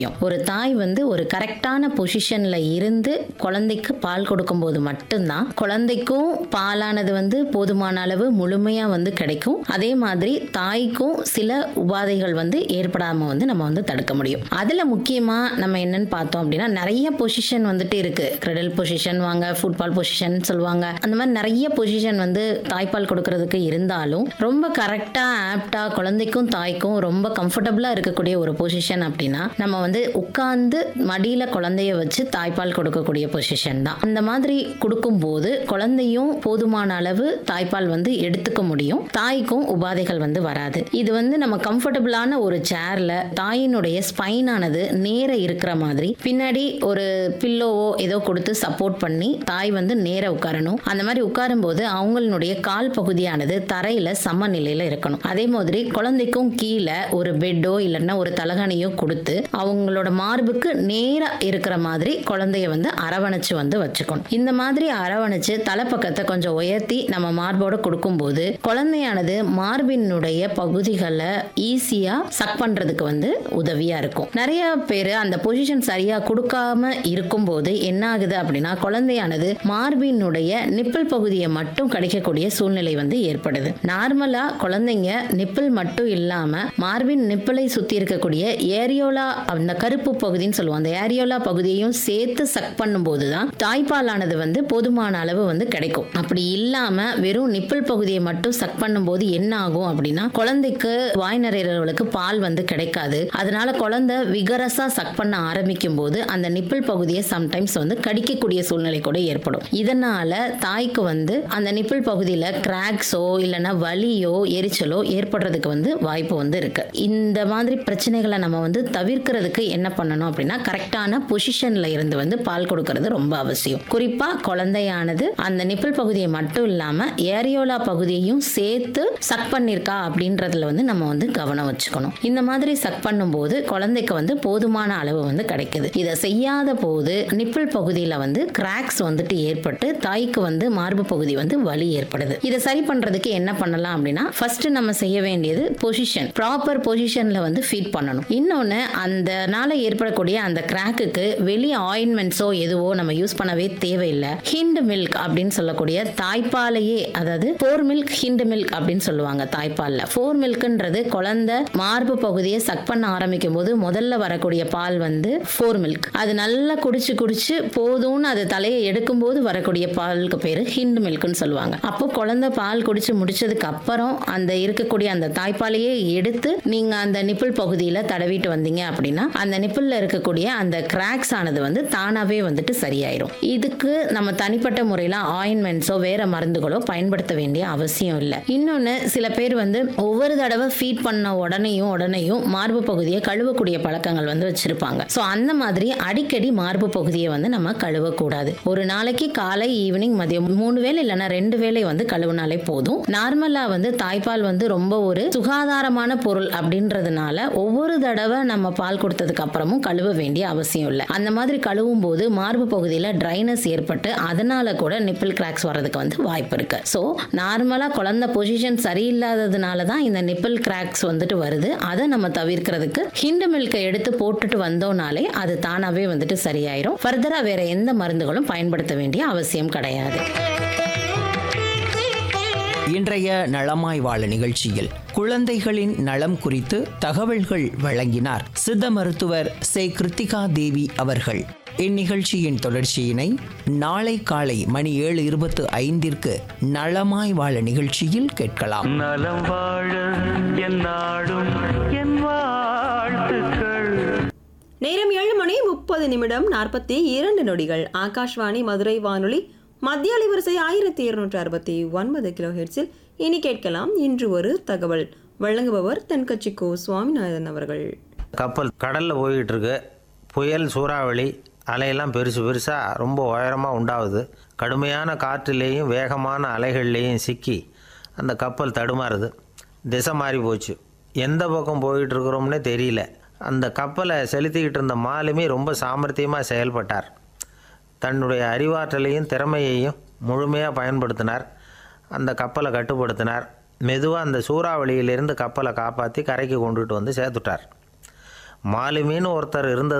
ஒரு தாய் வந்து ஒரு கரெக்டான பொசிஷன்ல இருந்து குழந்தைக்கு பால் கொடுக்கும்போது மட்டும்தான் குழந்தைக்கும் பாலானது வந்து போதுமான அளவு முழுமையா வந்து கிடைக்கும் அதே மாதிரி தாய்க்கும் சில உபாதைகள் வந்து ஏற்படாம வந்து நம்ம வந்து தடுக்க முடியும் அதுல முக்கியமா நம்ம என்னன்னு பார்த்தோம் அப்படின்னா நிறைய பொசிஷன் வந்துட்டு இருக்கு கிரெடல் பொசிஷன் வாங்க ஃபுட்பால் பொசிஷன் சொல்லுவாங்க அந்த மாதிரி நிறைய பொசிஷன் வந்து தாய்ப்பால் கொடுக்கறதுக்கு இருந்தாலும் ரொம்ப கரெக்டா ஆப்டா குழந்தைக்கும் தாய்க்கும் ரொம்ப கம்ஃபர்டபுளா இருக்கக்கூடிய ஒரு பொசிஷன் அப்படின்னா நம்ம வந்து உட்கார்ந்து மடியில குழந்தைய வச்சு தாய்ப்பால் கொடுக்கக்கூடிய பொசிஷன் தான் அந்த மாதிரி கொடுக்கும்போது குழந்தையும் போதுமான அளவு தாய்ப்பால் வந்து எடுத்துக்க முடியும் தாய்க்கும் உபாதைகள் வந்து வராது இது வந்து நம்ம கம்ஃபர்டபுளான ஒரு சேர்ல தாயினுடைய ஸ்பைனானது நேர இருக்கிற மாதிரி பின்னாடி ஒரு பில்லோவோ ஏதோ கொடுத்து சப்போர்ட் பண்ணி தாய் வந்து நேர உட்காரணும் அந்த மாதிரி உட்காரும்போது அவங்களுடைய கால் பகுதியானது தரையில சமநிலையில இருக்கணும் அதே மாதிரி குழந்தைக்கும் கீழே ஒரு பெட்டோ இல்லைன்னா ஒரு தலகாணியோ கொடுத்து அவங்களோட மார்புக்கு நேரா இருக்கிற மாதிரி குழந்தைய வந்து அரவணைச்சு வந்து வச்சுக்கணும் இந்த மாதிரி அரவணைச்சு தலைப்பக்கத்தை கொஞ்சம் உயர்த்தி நம்ம மார்போட கொடுக்கும்போது குழந்தையானது மார்பினுடைய பகுதிகளை ஈஸியா சக் பண்றதுக்கு வந்து உதவியா இருக்கும் நிறைய பேர் அந்த பொசிஷன் சரியா கொடுக்காம இருக்கும்போது என்ன ஆகுது அப்படின்னா குழந்தையானது மார்பினுடைய நிப்பிள் பகுதியை மட்டும் கிடைக்கக்கூடிய சூழ்நிலை வந்து ஏற்படுது நார்மலா குழந்தைங்க நிப்பிள் மட்டும் இல்லாம மார்பின் நிப்பிளை சுத்தி இருக்கக்கூடிய ஏரியோலா அந்த கருப்பு பகுதின்னு சொல்லுவோம் அந்த ஏரியோலா பகுதியையும் சேர்த்து சக் பண்ணும்போது தான் தாய்ப்பாலானது வந்து போதுமான அளவு வந்து கிடைக்கும் அப்படி இல்லாம வெறும் நிப்பிள் பகுதியை மட்டும் சக் பண்ணும்போது என்ன ஆகும் அப்படின்னா குழந்தைக்கு வாய் நிறையறவளுக்கு பால் வந்து கிடைக்காது அதனால குழந்தை விகரசா சக் பண்ண ஆரம்பிக்கும் போது அந்த நிப்பிள் பகுதியை சம்டைம்ஸ் வந்து கடிக்கக்கூடிய சூழ்நிலை கூட ஏற்படும் இதனால தாய்க்கு வந்து அந்த நிப்பிள் பகுதியில கிராக்ஸோ இல்லைன்னா வலியோ எரிச்சலோ ஏற்படுறதுக்கு வந்து வாய்ப்பு வந்து இருக்கு இந்த மாதிரி பிரச்சனைகளை நம்ம வந்து தவிர்க்கிறதுக்கு என்ன பண்ணணும் அப்படின்னா கரெக்டான பொசிஷன்ல இருந்து வந்து பால் கொடுக்கறது ரொம்ப அவசியம் குறிப்பா குழந்தையானது அந்த நிப்பிள் பகுதியை மட்டும் இல்லாம ஏரியோலா பகுதியையும் சேர்த்து சக் பண்ணிருக்கா அப்படின்றதுல வந்து நம்ம வந்து கவனம் வச்சுக்கணும் இந்த மாதிரி சக் பண்ணும்போது குழந்தைக்கு வந்து போதுமான அளவு வந்து கிடைக்குது இதை செய்யாத போது நிப்பிள் பகுதியில வந்து கிராக்ஸ் வந்துட்டு ஏற்பட்டு தாய்க்கு வந்து மார்பு பகுதி வந்து வலி ஏற்படுது இதை சரி பண்றதுக்கு என்ன பண்ணலாம் அப்படின்னா ஃபர்ஸ்ட் நம்ம செய்ய வேண்டியது பொசிஷன் ப்ராப்பர் பொசிஷன்ல வந்து ஃபீட் பண்ணணும் இன்னொன்னு அந்தனால ஏற்படக்கூடிய அந்த கிராக்குக்கு வெளி ஆயின்மெண்ட்ஸோ எதுவோ நம்ம யூஸ் பண்ணவே தேவையில்லை ஹிண்ட் மில்க் அப்படின்னு சொல்லக்கூடிய தாய்ப்பாலையே அதாவது ஃபோர் மில்க் ஹிண்ட் மில்க் அப்படின்னு சொல்லுவாங்க தாய்ப்பால்ல ஃபோர் மில்க்ன்றது குழந்தை மார்பு பகுதியை சக் பண்ண ஆரம்பிக்கும் போது முதல்ல வரக்கூடிய பால் வந்து ஃபோர் மில்க் அது நல்லா குடிச்சு குடிச்சு போதும்னு அது தலையை எடுக்கும் போது வரக்கூடிய பாலுக்கு பேரு ஹிண்ட் மில்க்னு சொல்லுவாங்க அப்போ குழந்தை பால் குடிச்சு முடிச்சதுக்கு அப்புறம் அந்த இருக்கக்கூடிய அந்த தாய்ப்பாலையே எடுத்து நீங்க அந்த நிப்பிள் பகுதியில தடவிட்டு வந்தீங்க அப்படின்னா அந்த நிப்பிள்ல இருக்கக்கூடிய அந்த கிராக்ஸ் ஆனது வந்து தானாவே வந்துட்டு சரியாயிரும் இதுக்கு நம்ம தனிப்பட்ட முறையில ஆயின்மெண்ட்ஸோ வேற மருந்துகளோ பயன்படுத்த வேண்டிய அவசியம் இல்லை இன்னொன்னு சில பேர் வந்து ஒவ்வொரு தடவை ஃபீட் பண்ண உடனேயும் உடனேயும் மார்பு பகுதியை கழுவக்கூடிய பழக்கங்கள் வந்து வச்சிருப்பாங்க ஸோ அந்த மாதிரி அடிக்கடி மார்பு பகுதியை வந்து நம்ம கழுவக்கூடாது ஒரு நாளைக்கு காலை ஈவினிங் மதியம் மூணு வேளை இல்லைன்னா ரெண்டு வேளை வந்து கழுவுனாலே போதும் நார்மலா வந்து தாய்ப்பால் வந்து ரொம்ப ஒரு சுகாதாரமான பொருள் அப்படின்றதுனால ஒவ்வொரு தடவை நம்ம பால் கொடுத்ததுக்கு அப்புறமும் கழுவ வேண்டிய அவசியம் இல்லை அந்த மாதிரி கழுவும் போது மார்பு பகுதியில் ட்ரைனஸ் ஏற்பட்டு அதனால கூட நிப்பிள் கிராக்ஸ் வர்றதுக்கு வந்து வாய்ப்பு இருக்கு ஸோ நார்மலாக குழந்தை பொசிஷன் சரியில்லாததுனால தான் இந்த நிப்பிள் கிராக்ஸ் வந்துட்டு வருது அதை நம்ம தவிர்க்கிறதுக்கு ஹிண்டு மில்கை எடுத்து போட்டுட்டு வந்தோம்னாலே அது தானாகவே வந்துட்டு சரியாயிரும் ஃபர்தராக வேற எந்த மருந்துகளும் பயன்படுத்த வேண்டிய அவசியம் கிடையாது இன்றைய நலமாய் வாழ நிகழ்ச்சியில் குழந்தைகளின் நலம் குறித்து தகவல்கள் வழங்கினார் சித்த மருத்துவர் சே கிருத்திகா தேவி அவர்கள் இந்நிகழ்ச்சியின் தொடர்ச்சியினை நாளை காலை மணி ஏழு இருபத்து ஐந்திற்கு நலமாய் வாழ நிகழ்ச்சியில் கேட்கலாம் நலம் வாழ என் நாடும் என் வாழ்த்துக்கள் நேரம் ஏழு மணி முப்பது நிமிடம் நாற்பத்தி இரண்டு நொடிகள் ஆகாஷ்வாணி மதுரை வானொலி மத்திய அலைவரிசை ஆயிரத்தி இருநூற்றி அறுபத்தி ஒன்பது கிலோ ஹெர்ட்ஸில் இனி கேட்கலாம் இன்று ஒரு தகவல் வழங்குபவர் தென்கட்சி கோ சுவாமிநாதன் அவர்கள் கப்பல் கடலில் போய்கிட்டு இருக்கு புயல் சூறாவளி அலையெல்லாம் பெருசு பெருசாக ரொம்ப உயரமாக உண்டாகுது கடுமையான காற்றுலேயும் வேகமான அலைகள்லேயும் சிக்கி அந்த கப்பல் தடுமாறுது திசை மாறி போச்சு எந்த பக்கம் போயிட்டு இருக்கிறோம்னே தெரியல அந்த கப்பலை செலுத்திக்கிட்டு இருந்த மாலுமி ரொம்ப சாமர்த்தியமாக செயல்பட்டார் தன்னுடைய அறிவாற்றலையும் திறமையையும் முழுமையாக பயன்படுத்தினார் அந்த கப்பலை கட்டுப்படுத்தினார் மெதுவாக அந்த சூறாவளியிலிருந்து கப்பலை காப்பாற்றி கரைக்கு கொண்டுட்டு வந்து சேர்த்துட்டார் மாலுமின்னு ஒருத்தர் இருந்தது